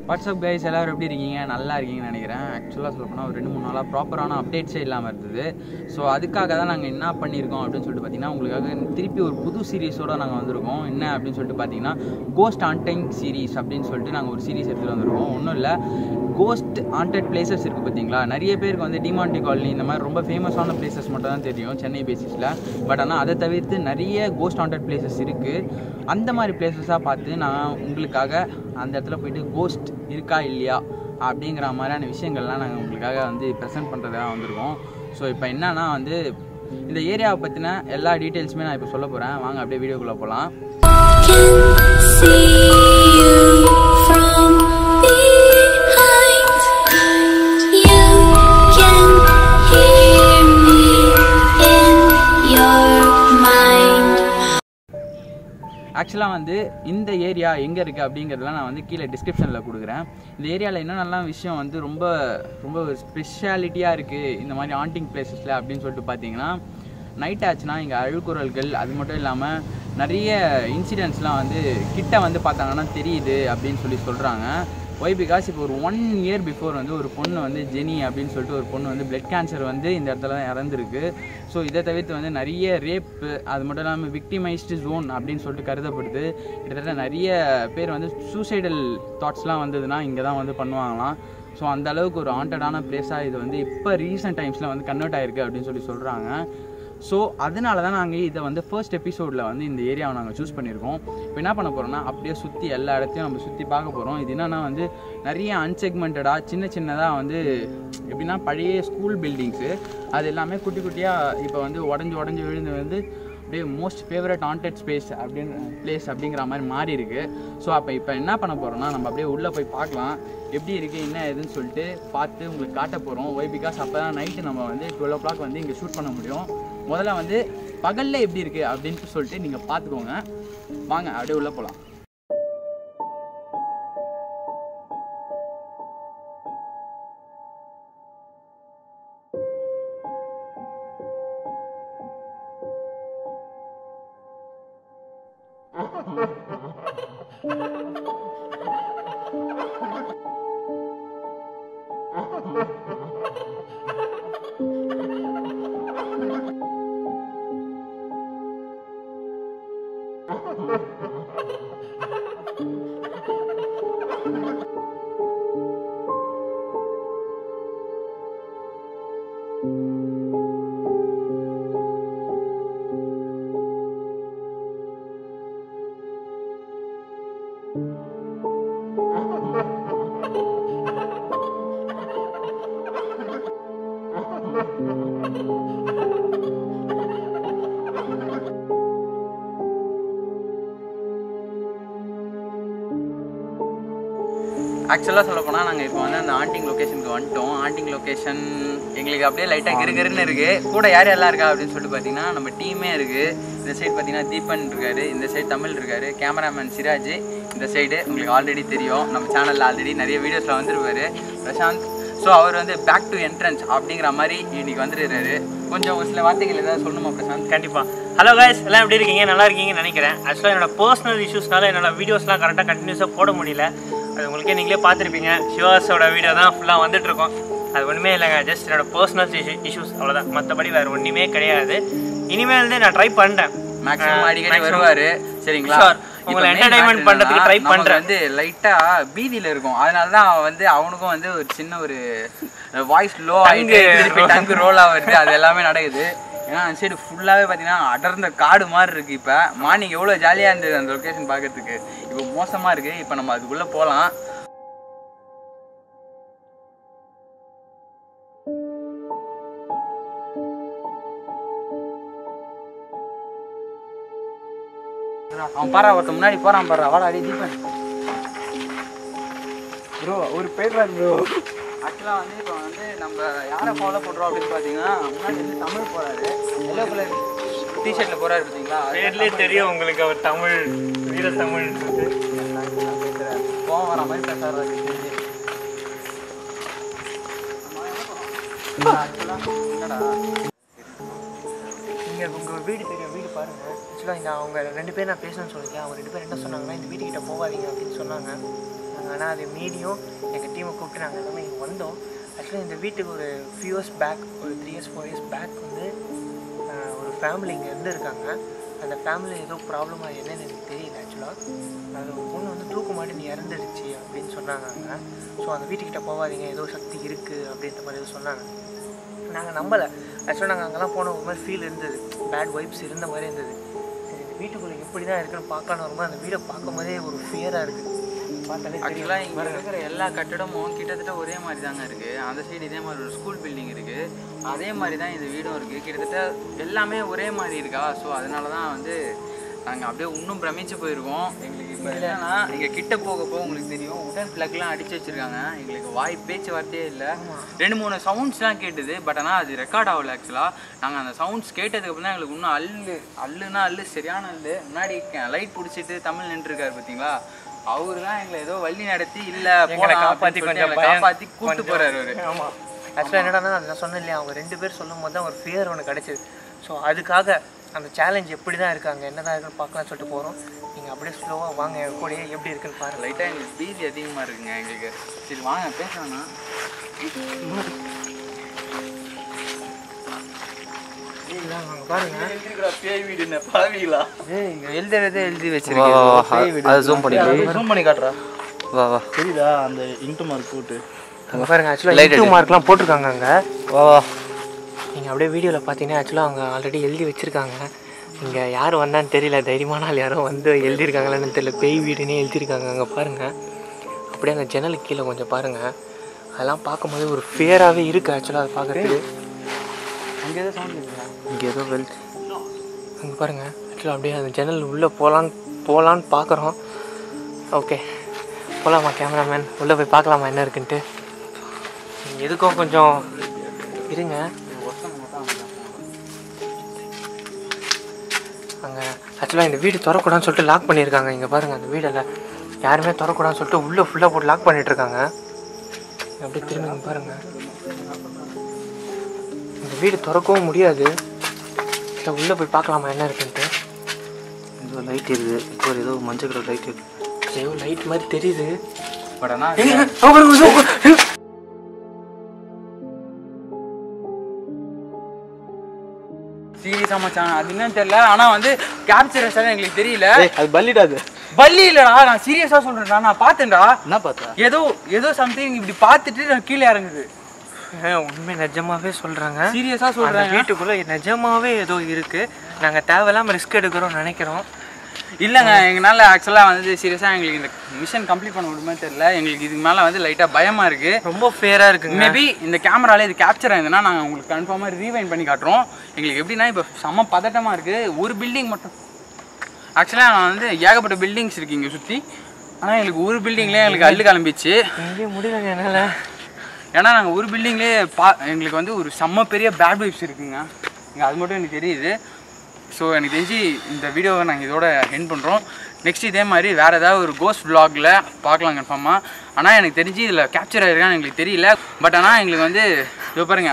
WhatsApp guys எல்லாரும் எப்படி இருக்கீங்க நல்லா இருக்கீங்கன்னு நினைக்கிறேன் ஆக்சுவலாக சொல்ல போனால் ஒரு ரெண்டு மூணு நாளாக ப்ராப்பரான அப்டேட்ஸே இல்லாமல் இருந்தது ஸோ அதுக்காக தான் நாங்கள் என்ன பண்ணியிருக்கோம் அப்படின்னு சொல்லிட்டு பார்த்தீங்கன்னா உங்களுக்காக திருப்பி ஒரு புது சீரிஸோடு நாங்கள் வந்திருக்கோம் என்ன அப்படின்னு சொல்லிட்டு பார்த்தீங்கன்னா கோஸ்ட் ஆன்டைங் சீரிஸ் அப்படின்னு சொல்லிட்டு நாங்கள் ஒரு சீரிஸ் எடுத்துகிட்டு வந்திருக்கோம் ஒன்றும் இல்லை கோஸ்ட் ஆண்டட் பிளேசஸ் இருக்குது பார்த்தீங்களா நிறைய பேருக்கு வந்து டிமாண்டி காலனி இந்த மாதிரி ரொம்ப ஃபேமஸான பிளேசஸ் மட்டும் தான் தெரியும் சென்னை பேசிஸில் பட் ஆனால் அதை தவிர்த்து நிறைய கோஸ்ட் ஆண்டட் பிளேசஸ் இருக்குது அந்த மாதிரி பிளேசஸாக பார்த்து நான் உங்களுக்காக அந்த இடத்துல போயிட்டு கோஸ்ட் இருக்கா இல்லையா அப்படிங்கிற மாதிரியான விஷயங்கள்லாம் நாங்கள் உங்களுக்காக வந்து ப்ரெசென்ட் பண்ணுறதுக்காக வந்திருக்கோம் ஸோ இப்போ என்னன்னா வந்து இந்த ஏரியாவை பற்றின எல்லா டீட்டெயில்ஸுமே நான் இப்போ சொல்ல போகிறேன் வாங்க அப்படியே வீடியோக்குள்ளே போகலாம் can see you from behind. You can hear me in your mind. ஆக்சுவலாக வந்து இந்த ஏரியா எங்கே இருக்குது அப்படிங்கிறதெல்லாம் நான் வந்து கீழே டிஸ்கிரிப்ஷனில் கொடுக்குறேன் இந்த ஏரியாவில் என்னென்னலாம் விஷயம் வந்து ரொம்ப ரொம்ப ஸ்பெஷாலிட்டியாக இருக்குது இந்த மாதிரி ஆண்டிங் பிளேசஸில் அப்படின்னு சொல்லிட்டு பார்த்தீங்கன்னா நைட் ஆச்சுன்னா இங்கே அழுக்குறல்கள் அது மட்டும் இல்லாமல் நிறைய இன்சிடென்ட்ஸ்லாம் வந்து கிட்ட வந்து பார்த்தாங்கன்னா தெரியுது அப்படின்னு சொல்லி சொல்கிறாங்க ஒய் பிகாஸ் இப்போ ஒரு ஒன் இயர் பிஃபோர் வந்து ஒரு பொண்ணு வந்து ஜெனி அப்படின்னு சொல்லிட்டு ஒரு பொண்ணு வந்து பிளட் கேன்சர் வந்து இந்த இடத்துல தான் இறந்துருக்கு ஸோ இதை தவிர்த்து வந்து நிறைய ரேப்பு அது மட்டும் இல்லாமல் விக்டிமைஸ்டு ஜோன் அப்படின்னு சொல்லிட்டு கருதப்படுது கிட்டத்தட்ட நிறைய பேர் வந்து சூசைடல் தாட்ஸ்லாம் வந்ததுன்னா இங்கே தான் வந்து பண்ணுவாங்களாம் ஸோ அந்த அளவுக்கு ஒரு ஆண்டடான பிளேஸாக இது வந்து இப்போ ரீசெண்ட் டைம்ஸில் வந்து கன்வெர்ட் ஆயிருக்கு அப்படின்னு சொல்லி சொல்கிறாங்க ஸோ அதனால தான் நாங்கள் இதை வந்து ஃபர்ஸ்ட் எபிசோடில் வந்து இந்த ஏரியாவை நாங்கள் சூஸ் பண்ணியிருக்கோம் இப்போ என்ன பண்ண போகிறோம்னா அப்படியே சுற்றி எல்லா இடத்தையும் நம்ம சுற்றி பார்க்க போகிறோம் இது என்னன்னா வந்து நிறைய அன்செக்மெண்டடாக சின்ன சின்னதாக வந்து எப்படின்னா பழைய ஸ்கூல் பில்டிங்ஸு அது எல்லாமே குட்டி குட்டியாக இப்போ வந்து உடஞ்சி உடஞ்சி விழுந்து வந்து அப்படியே மோஸ்ட் ஃபேவரட் ஹாண்டட் ஸ்பேஸ் அப்படின்னு பிளேஸ் அப்படிங்கிற மாதிரி மாறி இருக்கு ஸோ அப்போ இப்போ என்ன பண்ண போகிறோம்னா நம்ம அப்படியே உள்ளே போய் பார்க்கலாம் எப்படி இருக்குது என்ன ஏதுன்னு சொல்லிட்டு பார்த்து உங்களுக்கு காட்ட போகிறோம் ஒய் பிகாஸ் அப்போ தான் நைட்டு நம்ம வந்து டுவெல் ஓ கிளாக் வந்து இங்கே ஷூட் பண்ண முடியும் முதல்ல வந்து பகலில் எப்படி இருக்குது அப்படின்ட்டு சொல்லிட்டு நீங்கள் பார்த்துக்கோங்க வாங்க அப்படியே உள்ளே போகலாம் ஆக்சுவலாக சொல்ல போனால் நாங்கள் இப்போ வந்து அந்த ஆண்டிங் லொக்கேஷனுக்கு வந்துட்டோம் ஆண்டிங் லொக்கேஷன் எங்களுக்கு அப்படியே லைட்டாக கிருகிருன்னு இருக்குது கூட யார் யாரெல்லாம் இருக்கா அப்படின்னு சொல்லிட்டு பார்த்தீங்கன்னா நம்ம டீமே இருக்குது இந்த சைடு பார்த்தீங்கன்னா தீபன் இருக்காரு இந்த சைடு தமிழ் இருக்காரு கேமராமேன் சிராஜ் இந்த சைடு உங்களுக்கு ஆல்ரெடி தெரியும் நம்ம சேனலில் ஆல்ரெடி நிறைய வீடியோஸில் வந்திருப்பாரு பிரசாந்த் ஸோ அவர் வந்து பேக் டு என்ட்ரன்ஸ் அப்படிங்கிற மாதிரி இன்னைக்கு வந்துருக்காரு கொஞ்சம் ஒரு சில வார்த்தைகள் ஏதாவது சொல்லணுமா பிரசாந்த் கண்டிப்பா ஹலோ guys எல்லாம் எப்படி இருக்கீங்க நல்லா இருக்கீங்கன்னு நினைக்கிறேன் ஆக்சுவலாக என்னோட பர்சனல் இஷ்யூஸ்னால என்னோட வீடியோஸ்லாம் கரெக்டாக கண்டினியூஸாக போட முடியல அது உங்களுக்கே நீங்களே பார்த்துருப்பீங்க சிவாஸோட வீடியோ தான் ஃபுல்லாக வந்துட்டு இருக்கோம் அது ஒன்றுமே இல்லைங்க ஜஸ்ட் என்னோட பர்சனல் இஷ்யூஸ் அவ்வளோதான் மற்றபடி வேறு ஒன்றுமே கிடையாது இனிமேல் வந்து நான் ட்ரை பண்ணிட்டேன் மேக்ஸிமம் அடிக்கடி வருவாரு சரிங்களா Sure. உங்களை இப்ப main entertainment matter பண்றதுக்கு என்னன்னா, try நமக்கு பண்றேன். வந்து லைட்டா பீதியில இருக்கும் அதனால தான் அவன் வந்து அவனுக்கும் வந்து ஒரு சின்ன ஒரு வாய்ஸ் லோ ஆயிட்டு Tongue திருப்பி டங்கு ரோல் ஆகுது அது எல்லாமே நடக்குது ஏன்னா அந்த சைடு ஃபுல்லாவே பாத்தீங்கன்னா அடர்ந்த காடு மாதிரி இருக்கு இப்ப மார்னிங் எவ்வளவு ஜாலியா இருந்தது அந்த லொகேஷன் பார்க்கறதுக்கு இப்போ மோசமா இருக்கு இப்போ நம்ம அதுக்குள்ள போலாம் அவன் பாரா ஒருத்த முன்னாடி போறான் பாரா வாடா அடி தீபன் ப்ரோ ஒரு பேர் ப்ரோ ஆக்சுவலாக வந்து இப்போ வந்து நம்ம யாரை ஃபாலோ பண்ணுறோம் அப்படின்னு பார்த்தீங்கன்னா முன்னாடி வந்து தமிழ் போறாரு எல்லோ கலர் டிஷர்ட்டில் போறாரு பார்த்தீங்களா பேர்லேயே தெரியும் உங்களுக்கு அவர் தமிழ் வீர தமிழ் கோவம் வர மாதிரி பேசுறாரு தெரிஞ்சு என்னடா நீங்கள் உங்கள் வீடு தெரியும் வீடு பாருங்கள் ஆக்சுவலாக இந்த அவங்க ரெண்டு பேர் நான் பேசணும்னு சொல்லியிருக்கேன் அவங்க ரெண்டு பேர் என்ன சொன்னாங்கன்னா இந்த வீட்டுக்கிட்ட போகாதீங்க அப்படின்னு சொன்னாங்க நான் சொன்னாங்க ஆனால் அது மீறியும் எங்கள் டீமை கூப்பிட்டு நாங்கள் எல்லாமே இங்கே வந்தோம் ஆக்சுவலி இந்த வீட்டுக்கு ஒரு ஃபியூ இயர்ஸ் பேக் ஒரு three years four years back வந்து ஆஹ், ஒரு ஃபேமிலி இங்கே இருந்திருக்காங்க அந்த ஃபேமிலி ஏதோ ப்ராப்ளமாக என்னன்னு எனக்கு தெரியல ஆக்சுவலாக அது ஒரு பொண்ணு வந்து தூக்கு மாட்டி நீ இறந்துடுச்சு அப்படின்னு சொன்னாங்க அங்கே ஸோ அந்த வீட்டுக்கிட்ட போகாதீங்க ஏதோ சக்தி இருக்குது அப்படின்ற மாதிரி ஏதோ சொன்னாங்க நாங்கள் நம்பலை ஆக்சுவலாக நாங்கள் அங்கெல்லாம் போன ஒரு மாதிரி ஃபீல் இருந்தது பேட் வைப்ஸ் இருந்த மாதிரி இருந்தது சரி இந்த வீட்டுக்குள்ளே எப்படி தான் இருக்குன்னு பார்க்கலான்னு வரும்போது அந்த வீடை பார்க்கும் போதே ஒரு ஃபியராக இருக்குது பார்த்தாலே ஆக்சுவலாக தெரியும் இங்கே இருக்கிற எல்லா கட்டடமும் கிட்டத்தட்ட ஒரே மாதிரி தாங்க இருக்குது அந்த சைடு இதே மாதிரி ஒரு ஸ்கூல் பில்டிங் இருக்குது அதே மாதிரி தான் இந்த வீடும் இருக்குது கிட்டத்தட்ட எல்லாமே ஒரே மாதிரி இருக்கா ஸோ அதனால தான் வந்து நாங்கள் அப்படியே இன்னும் பிரமிச்சு போயிருக்கோம் எங்களுக்கு இப்போ என்னன்னா இங்கே கிட்ட போக போக உங்களுக்கு தெரியும் உடன் பிளக்லாம் அடிச்சு வச்சிருக்காங்க எங்களுக்கு வாய் பேச்சுவார்த்தையே இல்லை ரெண்டு மூணு சவுண்ட்ஸ்லாம் கேட்டுது பட் ஆனால் அது ரெக்கார்ட் ஆகல ஆக்சுவலாக நாங்கள் அந்த சவுண்ட்ஸ் கேட்டதுக்கு அப்புறம் தான் எங்களுக்கு இன்னும் அல்லு அல்லுனா அல்லு சரியான அல்லு முன்னாடி லைட் பிடிச்சிட்டு தமிழ் நின்றுருக்காரு பார்த்தீங்களா அவரு தான் எங்களை ஏதோ வழி நடத்தி இல்ல எங்களை காப்பாத்தி கொஞ்சம் பயம் காப்பாத்தி கூட்டு போறாரு அவரு ஆமாம் ஆக்சுவலாக என்னடான்னா நான் சொன்னேன் இல்லையா அவங்க ரெண்டு பேர் சொல்லும் போது தான் ஒரு ஃபியர் ஒன்று கிடச்சிது ஸோ அதுக்காக அந்த சேலஞ்ச் எப்படி தான் இருக்காங்க என்ன தான் இருக்குன்னு பார்க்கலாம்னு சொல்லிட்டு போகிறோம் நீங்கள் அப்படியே ஸ்லோவாக வாங்க என் கூடயே எப்படி இருக்குன்னு பாருங்க லைட்டா எங்களுக்கு பீதி அதிகமா இருக்குங்க எங்களுக்கு சரி வாங்க பேசலாம்னா வாங்க பாருங்க பேய் வீடு என்ன பாவீங்களா ஏய் இங்கே எழுதுறதே எழுதி வா வா வா அது ஜூம் பண்ணிடு ஜூம் பண்ணி காட்டுறா வா வா தெரியுதா அந்த இன்ட்டு மார்க் போட்டு அங்கே பாருங்க ஆக்சுவலாக டூ மார்க்லாம் போட்டிருக்காங்க அங்கே வா வா நீங்கள் அப்படியே வீடியோவில் பார்த்தீங்கன்னா ஆக்சுவலாக அவங்க ஆல்ரெடி எழுதி வச்சுருக்காங்க இங்கே யார் வந்தான்னு தெரியல தைரியமான ஆள் யாரோ வந்து எழுதியிருக்காங்களான்னு தெரியல பேய் வீடுன்னே எழுதியிருக்காங்க அங்கே பாருங்கள் அப்படியே அந்த ஜன்னலுக்கு கீழே கொஞ்சம் பாருங்கள் அதெல்லாம் பார்க்கும்போது ஒரு ஃபியராகவே இருக்குது ஆக்சுவலாக அதை பார்க்குறதுக்கு அங்க ஏதோ சவுண்ட் இருக்குங்களா இங்கே ஏதோ வெல் அங்கே பாருங்கள் ஆக்சுவலாக அப்படியே அந்த ஜன்னல் உள்ளே போகலான்னு போகலான்னு பார்க்குறோம் ஓகே போகலாமா கேமராமேன் உள்ளே போய் பார்க்கலாமா என்ன இருக்குன்ட்டு எதுக்கும் கொஞ்சம் இருங்க அங்கே ஆக்சுவலாக இந்த வீடு திறக்கூடாதுன்னு சொல்லிட்டு லாக் பண்ணியிருக்காங்க இங்கே பாருங்கள் அந்த வீடில் யாருமே திறக்கூடாதுன்னு சொல்லிட்டு உள்ளே ஃபுல்லாக போட்டு லாக் பண்ணிட்டு இருக்காங்க அப்படியே திரும்பி இங்க பாருங்கள் இந்த வீடு திறக்கவும் முடியாது இல்லை உள்ளே போய் பார்க்கலாமா என்ன இருக்குன்ட்டு ஏதோ லைட் இருக்குது இப்போ ஒரு ஏதோ மஞ்சள் கலர் லைட் இருக்கு ஏதோ லைட் மாதிரி தெரியுது பட் ஆனா எங்க? ஓ, பாருங்க, இதோ, பாருங்க. சீரியஸா மச்சான் அது என்னன்னு தெரியல ஆனா வந்து கேப்சர் எங்களுக்கு தெரியல அது பல்லிடா அது பள்ளி இல்லடா நான் சீரியஸா சொல்றேன்டா நான் பார்த்தேன்டா என்ன பார்த்தா ஏதோ ஏதோ சம்திங் இப்படி பார்த்துட்டு நான் கீழே இறங்குது ஏன், உண்மை நிஜமாவே சொல்றாங்க சீரியஸா அந்த சொல்றேன் வீட்டுக்குள்ள நிஜமாவே ஏதோ இருக்கு நாங்க தேவையில்லாம ரிஸ்க் எடுக்கிறோம் நினைக்கிறோம் இல்லைங்க எங்களால் ஆக்சுவலாக வந்து சீரியஸாக எங்களுக்கு இந்த மிஷன் கம்ப்ளீட் பண்ண முடியுமே தெரியல எங்களுக்கு இதுக்கு மேலே வந்து லைட்டாக பயமாக இருக்குது ரொம்ப ஃபேரா இருக்குங்க மேபி இந்த கேமரால இது கேப்சர் ஆயிருந்ததுன்னா நாங்கள் உங்களுக்கு கன்ஃபார்மாக ரீவைன் பண்ணி காட்டுறோம் எங்களுக்கு எப்படின்னா இப்போ செம்ம பதட்டமாக இருக்குது ஒரு பில்டிங் மட்டும் ஆக்சுவலாக நான் வந்து ஏகப்பட்ட பில்டிங்ஸ் இருக்கு இங்கே சுற்றி ஆனால் எங்களுக்கு ஒரு பில்டிங்லேயே எங்களுக்கு அள்ளு கிளம்பிச்சு இங்கே முடியலங்க என்னால ஏன்னா நாங்கள் ஒரு பில்டிங்லேயே பா எங்களுக்கு வந்து ஒரு செம்ம பெரிய பேட் வைப்ஸ் இருக்குங்க இங்கே அது மட்டும் எனக்கு தெரியுது ஸோ எனக்கு தெரிஞ்சு இந்த வீடியோவை நாங்கள் இதோட என் பண்ணுறோம் நெக்ஸ்ட் இதே மாதிரி வேறு ஏதாவது ஒரு கோஸ்ட் vlogல பார்க்கலாம் கன்ஃபார்மாக ஆனால் எனக்கு தெரிஞ்சு இதில் கேப்சர் ஆகிருக்கான்னு எங்களுக்கு தெரியல பட் ஆனால் எங்களுக்கு வந்து இதோ பாருங்க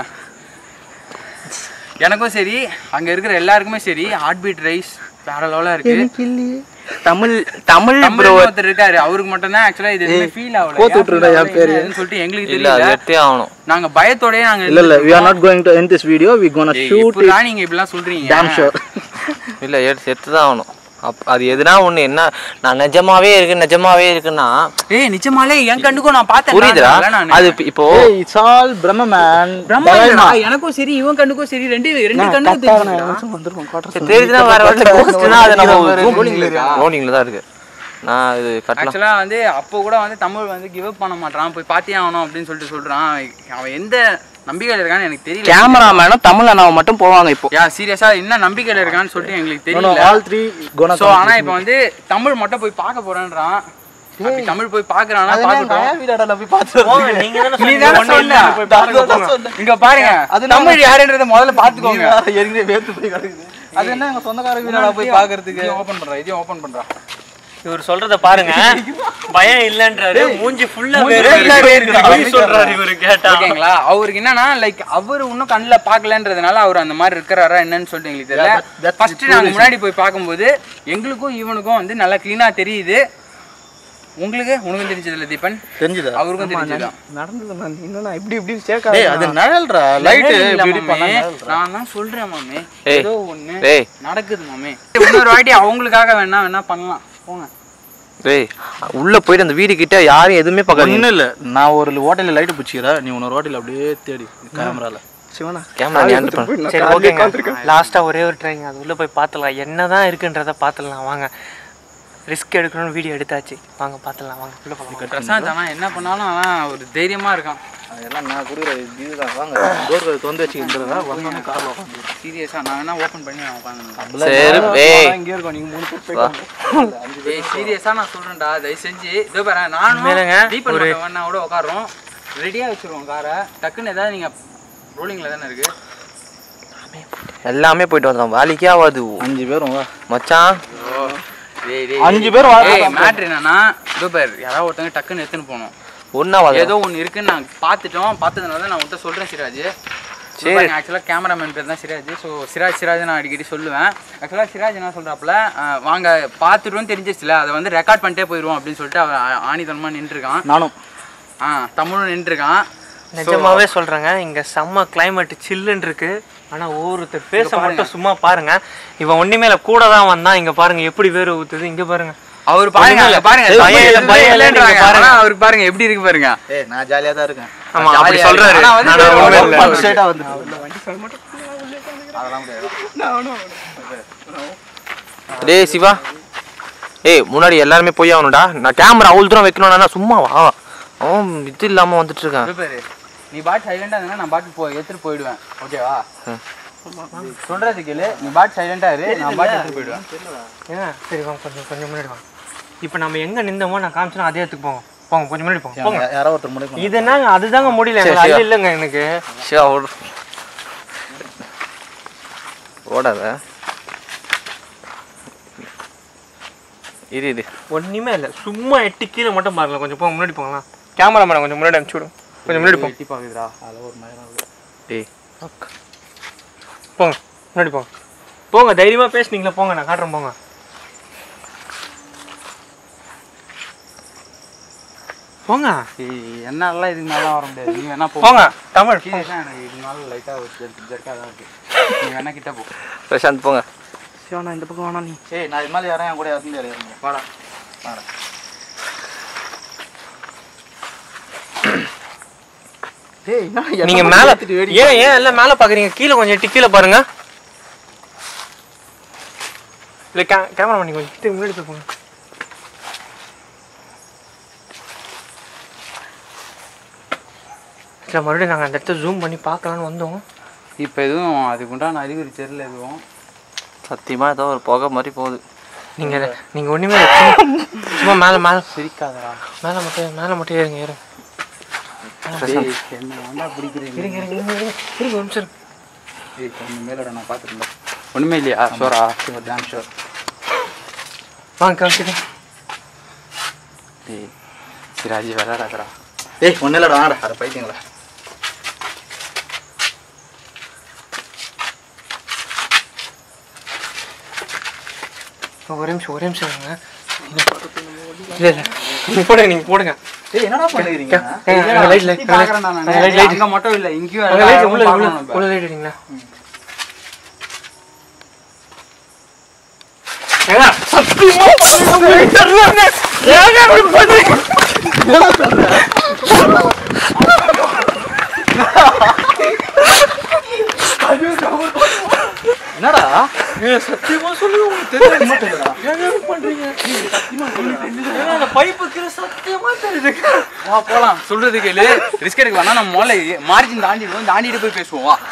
எனக்கும் சரி அங்கே இருக்கிற எல்லாருக்குமே சரி ஹார்ட் பீட் ரைஸ் வேற லெவலாக இருக்குது தமிழ் தமிழ் தமிழ் ஒருத்தர் இருக்காரு அவருக்கு மட்டும்தான் ஆக்சுவலாக இது எதுவுமே ஃபீல் ஆகல கோத்து விட்டுருடா என் பேரு. என்னன்னு சொல்லிட்டு எங்களுக்கு இல்லை அது தெரியல எடுத்தே ஆகணும் நாங்க பயத்தோடயே நாங்க இல்ல இல்ல we are not going to end this video we gonna ஏய், shoot it இப்படிலாம் நீங்க இப்படிலாம் சொல்றீங்க damn sure இல்லை எடுத்து எடுத்து தான் ஆகணும் அப் அது எதுனா ஒன்று என்ன நான் நிஜமாவே இருக்கு நிஜமாவே இருக்குன்னா ஏய் நிஜமாலே என் கண்ணுக்கும் நான் பார்த்தேன் புரியுதுடா நான் அது இப்ப- இப்போ hey it's all brahma man Brahma இல்லடா, எனக்கும் சரி இவன் கண்ணுக்கும் சரி ரெண்டு ரெண்டு கண்ணுக்கும் தெரியும் வந்திருக்கோம் quarters தெரியுதுன்னா வேற வழி கோஸ்ட்னா அது நம்ம rolling-ல இருக்கா? ரோலிங்ல தான் இருக்கு நான் இது கட்டலாம் ஆக்சுவலா வந்து அப்போ கூட வந்து தமிழ் வந்து கிவ் அப் பண்ண மாட்டான் போய் பார்த்தே ஆகணும் அப்படின்னு சொல்லிட்டு சொல்றான் அவன் எந்த நம்பிக்கையில இருக்கான்னு எனக்கு தெரியல கேமராமேனும் தமிழ் அண்ணாவும் மட்டும் போவாங்க இப்போ யா சீரியஸா என்ன நம்பிக்கையில இருக்கான்னு சொல்லிட்டு எங்களுக்கு no, no, தெரியல all three gonna சோ ஆனா இப்போ வந்து தமிழ் மட்டும் போய் பார்க்க போறேன்றான் அப்படி தமிழ் போய் பாக்குறானா பாக்கட்டும் போங்க, நீங்க தானே நீ சொன்னீங்க, தானே ஒண்ணு இல்ல, சொன்ன. போய் பாருங்க, போங்க. இங்க பாருங்க தமிழ் யாருன்றத முதல்ல பாத்துக்கோங்க ஏற்கனவே வேர்த்து போய் கிடக்குது அது என்ன எங்க சொந்தக்கார வீடா போய் பாக்குறதுக்கு ஓபன் பண்றா இதையும் ஓபன் பண்றா இவர் சொல்றத பாருங்க பயம் இல்லன்றாரு மூஞ்சி ஃபுல்லா மூஞ்சி வேர்த்து full-ஆ இருக்கு. வேர்க்குது. பொய் சொல்றாரு இவரு கேட்டா ஓகேங்களா அவருக்கு என்னன்னா லைக் அவர் இன்னும் கண்ணுல பாக்கலன்றதுனால அவர் அந்த மாதிரி இருக்கிறாரா என்னன்னு சொல்லிட்டு எங்களுக்கு தெரியல that- that's ஃபர்ஸ்ட் நாங்க முன்னாடி போய் பார்க்கும்போது எங்களுக்கும் இவனுக்கும் வந்து நல்லா கிளீனா தெரியுது உங்களுக்கு உனக்கும் தெரிஞ்சதில்ல தீபன் தெரிஞ்சுதா அவருக்கும் தெரிஞ்சதுதான் நடந்தது நான் என்னண்ணா இப்படி இப்படி சேர்க்க டேய் அது நிழல்ரா லைட் இல்ல இப்படி இப்படி பண்ணா மாமே. நிழல்ரா. நான் தான் சொல்றேன் மாமே ஏய். ஏதோ ஒண்ணு ஏய் நடக்குது மாமே இன்னொரு வாட்டி அவங்களுக்காக வேணா வேணா பண்ணலாம் போங்க டேய் உள்ள போயிட்டு அந்த வீடு கிட்ட யாரும் எதுவுமே பார்க்காதீங்க ஒன்றும் இல்லை நான் ஒரு ஹோட்டலில் லைட் பிடிச்சிக்கிறேன் நீ இன்னொரு ஹோட்டலில் அப்படியே தேடி கேமரால சிவனா கேமரா நீ ஹேண்டில் பண்ணு சரி ஓகேங்க லாஸ்ட்டாக ஒரே ஒரு ட்ரைங்க அது உள்ளே போய் பார்த்துலாம் என்ன தான் இருக்குன்றதை பார்த்துடலாம் வாங்க ரிஸ்க் எடுக்கணும்னு வீடியோ எடுத்தாச்சு வாங்க பார்த்துடலாம் வாங்க உள்ளே போகலாம் பிரசாந்த் ஆனா என்ன பண்ணாலும் ஆனா ஒரு தைரியமா இருக்கான் அதெல்லாம் நான் கொடுக்குற இதுதான் வாங்க டோர் திறந்து வச்சுக்கிறதா வந்தோடனே காரில் உட்காந்து சீரியஸா நான் வேணா ஓபன் பண்ணி நான் உட்காந்து சரி ஏய் இங்கே இருக்கோம் நீங்கள் மூணு பேர் போயிட்டு ஏய் சீரியஸா நான் சொல்றேன்டா தயவு செஞ்சு இதோ பாரு நானும் உண்மையிலேங்க, தீபன் ஒரு- மட்டும் வேணா கூட உட்காரோம் ரெடியா வச்சிருவோம் காரை டக்குன்னு ஏதாவது நீங்க ரோலிங்ல தானே இருக்கு எல்லாமே போயிட்டு வந்தோம் வேலைக்கே ஆகாது அஞ்சு பேரும் வா மச்சான் டேய், டேய், அஞ்சு டேய். பேர் வா- ஏய் மேட்ரு என்னன்னா இதோ பாரு யாராவது ஒருத்தங்க டக்குன்னு எடுத்துன்னு போகணும் ஒன்றா ஏதோ ஒன்று இருக்குன்னு நான் பார்த்துட்டோம் பார்த்ததுனால தான் நான் உன்கிட்ட சொல்கிறேன் சிராஜ் சரி. சரி ஆக்சுவலாக கேமராமேன் பேர் தான் சிராஜ் ஸோ சிராஜ் சிராஜ் நான் அடிக்கடி சொல்லுவேன் ஆக்சுவலாக சிராஜ் என்ன சொல்கிறாப்புல வாங்க பார்த்துட்டோம் தெரிஞ்சிச்சுல அதை வந்து ரெக்கார்ட் பண்ணிட்டே போயிடுவோம் அப்படின்னு சொல்லிட்டு அவன் ஆ- ஆணித்தனமாக நின்றுருக்கான் நானும் ஆ தமிழும் நின்றுருக்கான் நிஜமாவே சொல்கிறேங்க இங்கே செம்ம climate சில்லுன்னு இருக்கு ஆனால் ஒவ்வொருத்தர் பேச மட்டும் சும்மா பாருங்க இவன் ஒன்றுமே இல்லை கூட தான் வந்தான் இங்கே பாருங்க எப்படி வேறு ஊற்றுது இங்கே பாருங்க அவர் பாருங்க அங்க பாருங்க ஏய், பயம் இல்ல, எதுவுமே பயம் இல்ல, இல்லைன்றாங்க. நீங்க பாருங்க. ஆனா அவருக்கு பாருங்க எப்படி இருக்கு பாருங்க ஏய் நான் ஜாலியாக தான் இருக்கேன் ஆமா அப்படி ஜாலியா சொல்றாரு இருக்கு. ஆனா வந்து ஆனா ஒரு உண்மை இல்ல. பஞ்ச் ஸ்ட்ரைட்டாக வந்து அதெல்லாம் முடியாது டேய் சிவா ஏய் முன்னாடி எல்லாருமே போய் ஆகணும்டா நான் கேமரா அவ்வளோ தூரம் வைக்கணும்னா சும்மாவா அவன் இது இல்லாமல் வந்துட்டு இருக்கான் இதோ பாரு நீ பாட்டு சைலண்டா இருந்தா நான் பாட்டு போய் எடுத்துட்டு போயிடுவேன் ஓகேவா சொல்றது கேளு நீ பாட்டு சைலண்டா இரு நான் பாட்டு எடுத்துட்டு போயிடுவேன் ஏன் சரி வாங்க கொஞ்சம் கொஞ்சம் முன்னாடி வாங்க இப்போ நம்ம எங்கே நின்றோமோ நான் காமிச்சேன்னா அதே இடத்துக்கு போங்க போங்க கொஞ்சம் முன்னாடி போங்க போங்க யாரோ ஒருத்தர் முடியும் இது என்னங்க அதுதாங்க முடியல எனக்கு அது இல்லைங்க எனக்கு சிவா ஓடு ஓடாத இரு இது ஒன்றுமே இல்லை சும்மா எட்டி கீழே மட்டும் பாருங்க கொஞ்சம் போங்க முன்னாடி போங்கலாம் கேமரா மேடம் கொஞ்சம் முன்னாடி அனுப்பிச்சு விடுங்க கொஞ்சம் முன்னாடி போங்க எட்டி பாக்குதுடா டேய் போங்க முன்னாடி போங்க போங்க தைரியமா பேசுனீங்களா போங்க நான் காட்டுறேன் போங்க போங்க ஏய், என்னால இதுக்கு மேல வர முடியாது நீ வேணா போ போங்க தமிழ் சீரியஸா எனக்கு இதுக்கு மேல லைட்டா ஒரு ஜெர்க் ஜெர்க்கா தான் இருக்கு நீ வேணா கிட்ட போ பிரசாந்த் போங்க சிவனா இந்த பக்கம் வேணா நீ ஏய் நான் இது மேலே யாரும் என் கூட இறந்து இறங்க வாடா வாடா டேய் என்ன நீங்க மேல ஏன் ஏன் எல்லாம் மேல பாக்குறீங்க கீழே கொஞ்சம் எட்டி கீழே பாருங்க இல்ல கே கேமரா பண்ணி கொஞ்சம் கிட்ட முன்னாடி போய் போங்க இல்லை மறுபடியும் நாங்கள் அந்த இடத்த ஜூம் பண்ணி பார்க்கலான்னு வந்தோம் இப்போ எதுவும் அதுக்கு உண்டான அறிகுறி தெரியல எதுவும் சத்தியமா ஏதோ ஒரு புகை மாதிரி போகுது நீங்கள் நீங்கள் ஒன்றுமே இல்ல, சும்மா- சும்மா மேலே மேலே சிரிக்காதடா மேலே மட்டும் மேலே மட்டும் ஏறுங்க ஏறுங்க டேய், என்ன வேண்டா பிடிக்கிறீங்க இருங்க இருங்க இருங்க இருங்க இருங்க ஒரு நிமிஷம் இருங்க. ஏய் கொஞ்சம் மேலோட நான் பார்த்துருந்தேன் ஒண்ணுமே இல்லையா ஷோரா ஷோர் டேம் ஷோர் வாங்க காமிச்சிட்டு டேய் சிராஜி விளையாடாதடா டேய் ஒன்றும் இல்லைடா வாடா அதை பைத்தியங்களா ஒரே நிமிஷம் ஒரே நிமிஷம் இருங்க இல்லை இல்லை நீங்கள் போடுங்க நீங்கள் போடுங்க டேய் என்னடா பண்ணுகிறீங்க ஏங்க, அங்க light, light, அங்க light, பார்க்கறேன் நான் அங்க light, light. அங்க மட்டும் இல்ல இங்கேயும் அங்க எல்லா light, இடமும் உள்ள உள்ள பார்க்கணும் நம்ம. உள்ள light அடிங்களா ஏங்க, சத்தியமா உங்களுக்கு தெரியலங்க. ஏங்க இப்படி பண்றீங்க? என்னடா ஏங்க, சத்தியமா சொல்லுங்க உங்களுக்கு தெரியல. ஏங்க இப்படி பண்றீங்க? ஏங்க, அந்த pipe கீழே சத்தியமா தெரியுதுங்க. வா போலாம் சொல்றது கேளு ரிஸ்க் எடுக்க வேணா நம்ம முதல்ல மார்ஜின் தாண்டிடுவோம் தாண்டிட்டு போய் பேசுவோம் வா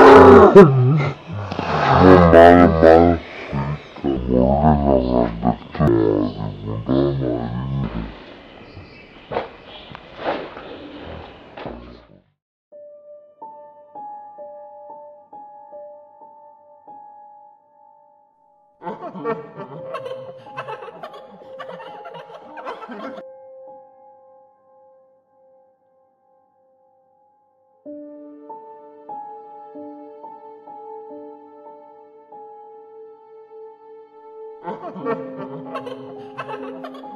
Thank you. Ha ha ha ha!